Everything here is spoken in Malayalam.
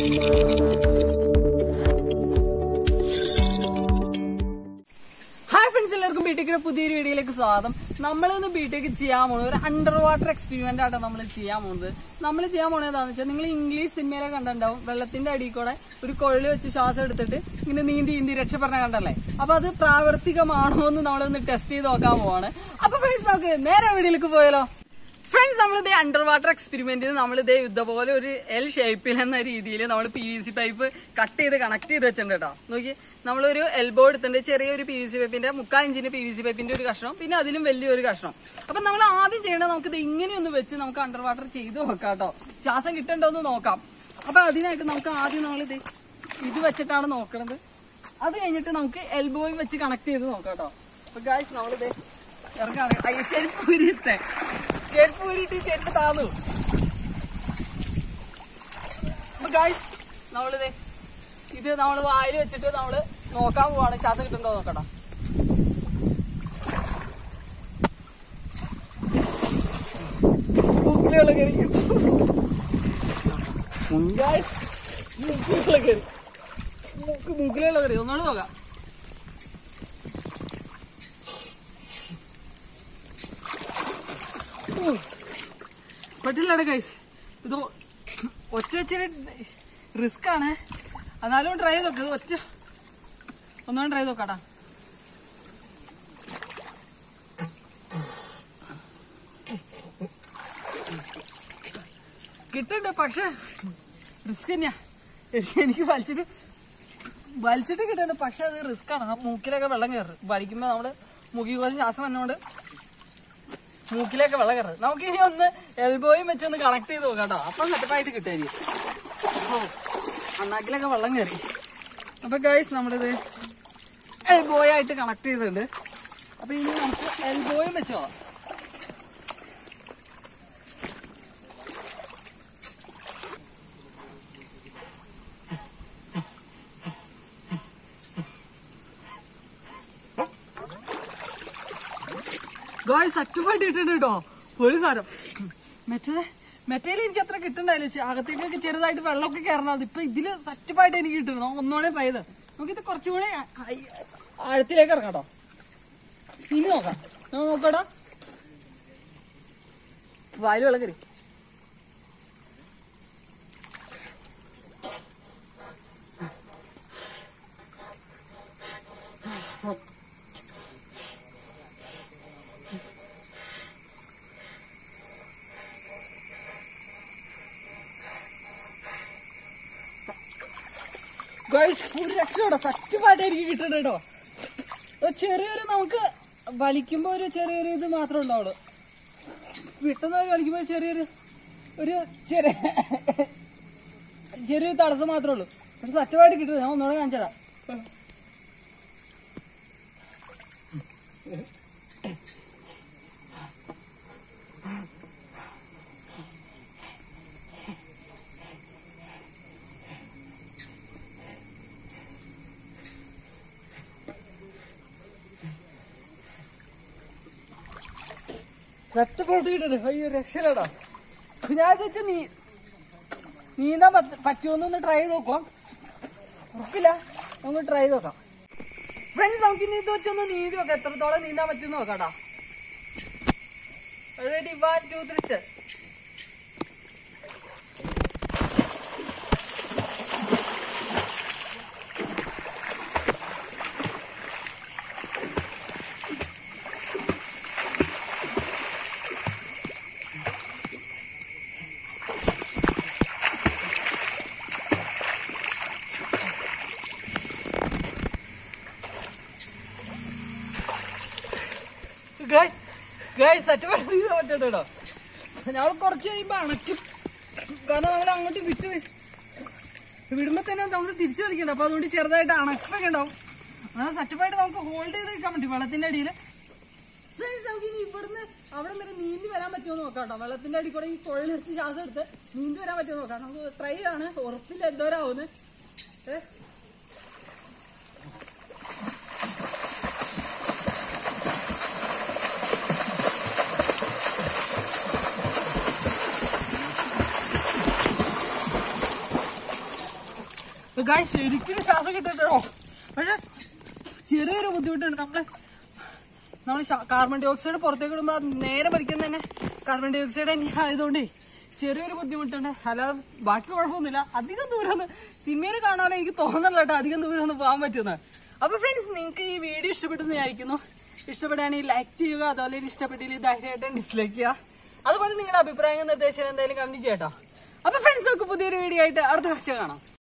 ഹായ് ഫ്രണ്ട്സ് എല്ലാവർക്കും ബിടെക്കിന്റെ പുതിയൊരു വീഡിയോയിലേക്ക് സ്വാഗതം നമ്മൾ ഇന്ന് ബിടെക്ക് ചെയ്യാൻ പോകുന്നത് ഒരു അണ്ടർ വാട്ടർ എക്സ്പെരിമെന്റ് ആട്ടോ നമ്മൾ ചെയ്യാൻ പോകുന്നത് നമ്മൾ ചെയ്യാൻ പോകുന്നത് എന്താണെന്ന് വെച്ചാൽ നിങ്ങൾ ഇംഗ്ലീഷ് സിനിമയിലെ കണ്ടിട്ടുണ്ടാവും വെള്ളത്തിന്റെ അടിയിൽ കൂടെ ഒരു കൊഴല് വെച്ച് ശ്വാസം എടുത്തിട്ട് ഇങ്ങനെ നീന്തി നീന്തി രക്ഷപ്പെടണ കണ്ടല്ലേ അപ്പൊ അത് പ്രാവർത്തികമാണോ എന്ന് നമ്മളൊന്ന് ടെസ്റ്റ് ചെയ്ത് നോക്കാൻ പോവാണ് അപ്പൊ ഫ്രണ്ട്സ് നമുക്ക് നേരെ വീഡിയോയിലേക്ക് പോയാലോ ഫ്രണ്ട്സ് നമ്മളിത് അണ്ടർ വാട്ടർ എക്സ്പെരിമെന്റിന് നമ്മളിത് ഇതുപോലെ ഒരു എൽ ഷേപ്പിൽ എന്ന രീതിയിൽ നമ്മൾ P V C pipe cut ചെയ്ത് കണക്ട് ചെയ്ത് വെച്ചിട്ടുണ്ട് കേട്ടോ നോക്കി നമ്മളൊരു എൽബോ എടുത്തിട്ടുണ്ട് ചെറിയൊരു പി വി സി പൈപ്പിന്റെ മുക്കാൽ ഇഞ്ചിന്റെ പി വി സി പൈപ്പിന്റെ ഒരു കഷ്ണം പിന്നെ അതിലും വലിയൊരു കഷ്ണം അപ്പൊ നമ്മൾ ആദ്യം ചെയ്യേണ്ടത് നമുക്കിത് ഇങ്ങനെയൊന്ന് വെച്ച് നമുക്ക് അണ്ടർ വാട്ടർ ചെയ്ത് നോക്കാം കേട്ടോ ശ്വാസം കിട്ടണ്ടോ എന്ന് നോക്കാം അപ്പൊ അതിനായിട്ട് നമുക്ക് ആദ്യം നമ്മളിത് ഇത് വെച്ചിട്ടാണ് നോക്കണത് അത് കഴിഞ്ഞിട്ട് നമുക്ക് എൽബോയും വെച്ച് കണക്ട് ചെയ്ത് നോക്കാം കേട്ടോ അപ്പൊ ഗായ്സ് നമ്മളിത് ഇറങ്ങാണ് അയ്യോ ചെരുപ്പ് ഊരിത്തെ ചെരുപ്പ് ഊരിട്ട് ഈ ചെരുപ്പ് താന്നു അപ്പൊ ഗായ്സ് നമ്മളിത് ഇത് നമ്മൾ വായിൽ വെച്ചിട്ട് നമ്മള് നോക്കാൻ പോവാണ് ശ്വാസം കിട്ടുന്നുണ്ടോ നോക്കട്ടോ മൂക്കിലുള്ള കയറി ഗായ്സ് മൂക്കിലുള്ള കയറി മൂക്ക് മൂക്കിലുള്ള കയറി ഒന്നുകൂടെ നോക്കാം പറ്റില്ലടെ ഗൈസ് ഇത് ഒറ്റ ഇച്ചിരി റിസ്ക് ആണ് എന്നാലും ട്രൈ ചെയ്ത് നോക്ക് ഇത് ഒറ്റ ഒന്നുകൂടെ ട്രൈ ചെയ്ത് നോക്കാട്ടാ കിട്ടുന്നുണ്ട് പക്ഷെ റിസ്ക് തന്നെയാ എനിക്ക് എനിക്ക് വലിച്ചിട്ട് വലിച്ചിട്ട് കിട്ടുന്നുണ്ട് പക്ഷെ അത് റിസ്ക് ആണ് ആ മൂക്കിലൊക്കെ വെള്ളം കയറും വലിക്കുമ്പോ നമ്മള് മൂക്കി കുറച്ച് ശ്വാസം വന്നോണ്ട് മൂക്കിലേക്ക് വെള്ളം കയറുന്നത് നമുക്ക് ഇനി ഒന്ന് എൽബോയും വെച്ച് ഒന്ന് കണക്ട് ചെയ്ത് നോക്കാം കേട്ടോ അപ്പം സെറ്റപ്പായിട്ട് കിട്ടുമായിരിക്കും ഓ അണ്ണാക്കിലൊക്കെ വെള്ളം കയറി അപ്പൊ ഗൈസ് നമ്മളിത് എൽബോയ് ആയിട്ട് കണക്ട് ചെയ്തിട്ടുണ്ട് അപ്പൊ ഇനി നമുക്ക് എൽബോയും വെച്ചോ ഗോയ് സെറ്റപ്പായിട്ട് ഇട്ടിട്ടുണ്ട് കേട്ടോ ഒരു സാരം മറ്റേ മറ്റേല് എനിക്ക് അത്ര കിട്ടണ്ടായില്ല ചെ- അകത്തേക്കൊക്കെ ചെറുതായിട്ട് വെള്ളമൊക്കെ കയറണം ഇപ്പൊ ഇതില് സെറ്റപ്പായിട്ട് എനിക്ക് കിട്ടുന്നു ഒന്നുകൂടെ ട്രൈ ചെയ്ത് നമുക്കിത് കുറച്ചും കൂടെ ആ- ആ- ആഴത്തിലേക്ക് ഇറങ്ങാം കേട്ടോ ഇനി നോക്കാം നമുക്ക് നോക്കാടാ വായിൽ വെള്ളം കയറി ഗൈസ് ഒരു രക്ഷയോടെ സത്യമായിട്ട് എനിക്ക് കിട്ടുന്നുണ്ട് കേട്ടോ ഒരു ചെറിയൊരു നമുക്ക് വലിക്കുമ്പോ ഒരു ചെറിയൊരു ഇത് മാത്രമേ ഉണ്ടാവുള്ളൂ വിട്ടുന്ന വലിക്കുമ്പോ ചെറിയൊരു ഒരു ചെറിയ ചെറിയൊരു തടസ്സം മാത്രമേ ഉള്ളൂ പക്ഷെ സത്യമായിട്ട് കിട്ടുന്നത് ഞാൻ ഒന്നുകൂടെ കാണിച്ചതാ സത്യമായിട്ട് കിട്ടുന്നത് അയ്യോ രക്ഷയില്ലടാ ഞാൻ വെച്ച് നീ നീന്താൻ പറ്റ പറ്റുമോന്നൊന്ന് ട്രൈ ചെയ്ത് നോക്കാം ഉറപ്പില്ല നമുക്ക് ട്രൈ ചെയ്ത് നോക്കാം ഫ്രണ്ട്സ് നമുക്ക് ഇനി ഇത് വെച്ചൊന്ന് നീന്തി നോക്കാം എത്രത്തോളം നീന്താൻ പറ്റുമെന്ന് നോക്കാട്ടാ ready one two three step സെറ്റപ്പായിട്ട് ചെയ്താൽ പറ്റട്ടോ ഞങ്ങൾ കുറച്ച് കഴിയുമ്പോ അണയ്ക്കും കാരണം നമ്മൾ അങ്ങോട്ട് വിട്ട് വി- വിടുമ്പോ തന്നെ നമ്മൾ തിരിച്ചു കളിക്കണ്ട അപ്പൊ അതുകൊണ്ട് ചെറുതായിട്ട് അണക്കൊക്കെ ഉണ്ടാവും അങ്ങനെ സെറ്റപ്പായിട്ട് നമുക്ക് ഹോൾഡ് ചെയ്ത് വെക്കാൻ പറ്റും വെള്ളത്തിന്റെ അടിയിൽ നമുക്ക് ഇനി ഇവിടുന്ന് അവിടെ വരെ നീന്തി വരാൻ പറ്റുമോ നോക്കാം കേട്ടോ വെള്ളത്തിന്റെ അടി കൂടെ ഈ കുഴൽ വെച്ച് ശ്വാസം എടുത്ത് നീന്തി വരാൻ പറ്റുമോ നോക്കാം നമുക്ക് ട്രൈ ആണ് ഉറപ്പില്ല എന്തോരാവുന്നത് ഏഹ് ഗായ് ശരിക്കും ശ്വാസം കിട്ടട്ടോ പക്ഷെ ചെറിയൊരു ബുദ്ധിമുട്ടുണ്ട് നമ്മള് നമ്മൾ കാർബൺ ഡൈ ഓക്സൈഡ് പുറത്തേക്ക് ഇടുമ്പോൾ അത് നേരെ വലിക്കുന്ന തന്നെ കാർബൺ ഡൈ ഓക്സൈഡ് തന്നെ ആയതുകൊണ്ട് ചെറിയൊരു ബുദ്ധിമുട്ടുണ്ട് അല്ലാതെ ബാക്കി കുഴപ്പമൊന്നുമില്ല അധികം ദൂരം സിനിമയിൽ കാണാനോ എനിക്ക് തോന്നല്ല കേട്ടോ അധികം ദൂരം ഒന്നും പോകാൻ പറ്റുന്നത് അപ്പൊ ഫ്രണ്ട്സ് നിങ്ങൾക്ക് ഈ വീഡിയോ ഇഷ്ടപ്പെട്ടെന്ന് വിചാരിക്കുന്നു ഇഷ്ടപ്പെടുകയാണെങ്കിൽ ലൈക്ക് ചെയ്യുക അതുപോലെ ഇഷ്ടപ്പെട്ടില്ല ധൈര്യമായിട്ട് ഡിസ്ലൈക്ക് ചെയ്യുക അതുപോലെ നിങ്ങളുടെ അഭിപ്രായങ്ങൾ നിർദ്ദേശം എന്തായാലും കമന്റ് ചെയ്യട്ടോ അപ്പൊ ഫ്രണ്ട്സ് നമുക്ക് പുതിയൊരു വീഡിയോ ആയിട്ട് അടുത്ത ആഴ്ച കാണാം